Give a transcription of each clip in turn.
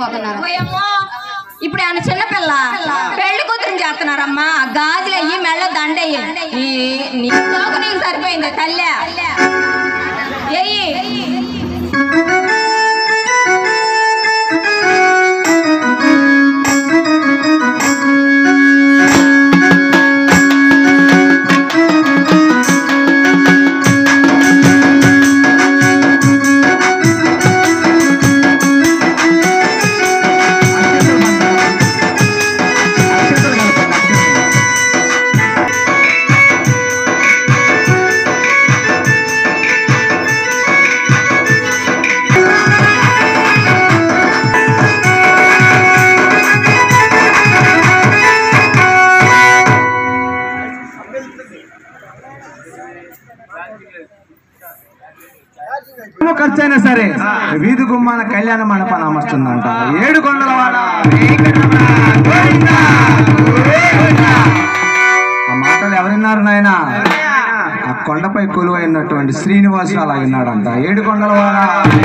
చేయబోతున్నారు ఇప్పుడు ఆయన చిన్నపిల్ల పెళ్లి కూతురు చేస్తున్నారమ్మా ఆ గాజులు అయ్యి మెళ్ళ దండయ్యి ఈ నీ తోక నీకు సరిపోయింది తల్లే ఎయ్యి ఎక్కువ ఖర్చు అయినా సరే వీధి గుమ్మాన కళ్యాణ మండపాన్ని అమర్చుందంట ఏడు కొండల వాడ ఆ మాటలు ఎవరిన్నారు నాయన ఆ కొండపై కొలువైనటువంటి శ్రీనివాసు అలా విన్నాడంట ఏడు కొండల వాడ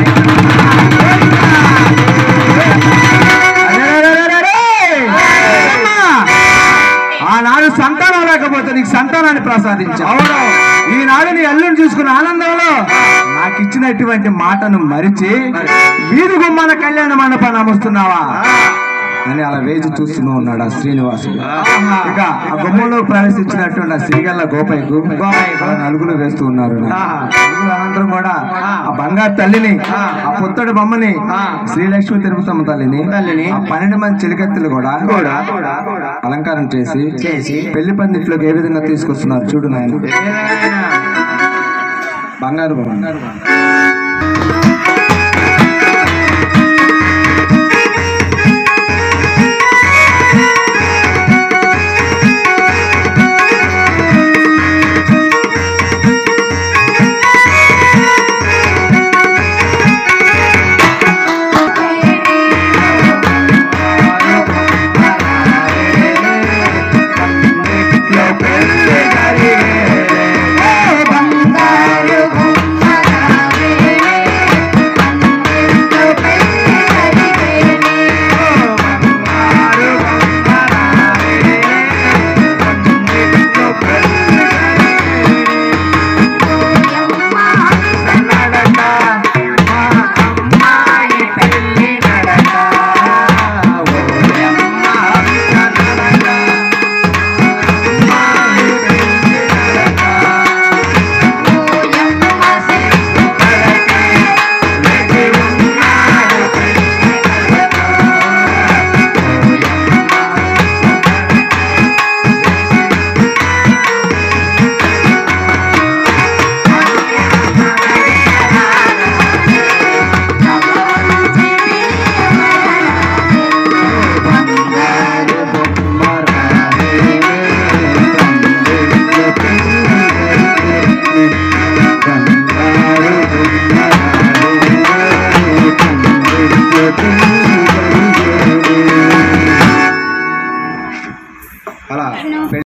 ఆనాడు సంతానం లేకపోతే నీకు సంతానాన్ని ప్రసాదించా ఈనాడు నీ అల్లుని చూసుకున్న ఆనందంలో నాకు ఇచ్చినటువంటి మాటను మరిచి వీధి గుమ్మాన కళ్యాణ మండపాన్ని అమరుస్తున్నావా అని అలా వేచి చూస్తూనే ఉన్నాడు ఆ శ్రీనివాసుడు ఇక ఆ గుమ్మంలో ప్రవేశించినటువంటి ఆ సిరిగల్ల గోపయ్యకు అలా నలుగురు వేస్తూ ఉన్నారు నలుగురు అనంతరం కూడా ఆ బంగారు తల్లిని ఆ పుత్తడి బొమ్మని శ్రీలక్ష్మి తిరుపతమ్మ తల్లిని తల్లిని ఆ పన్నెండు మంది చిలికెత్తులు కూడా కూడా అలంకారం చేసి చేసి పెళ్లి పందిట్లోకి ఏ విధంగా తీసుకొస్తున్నారు చూడు నాయన బంగారు బొమ్మ అలా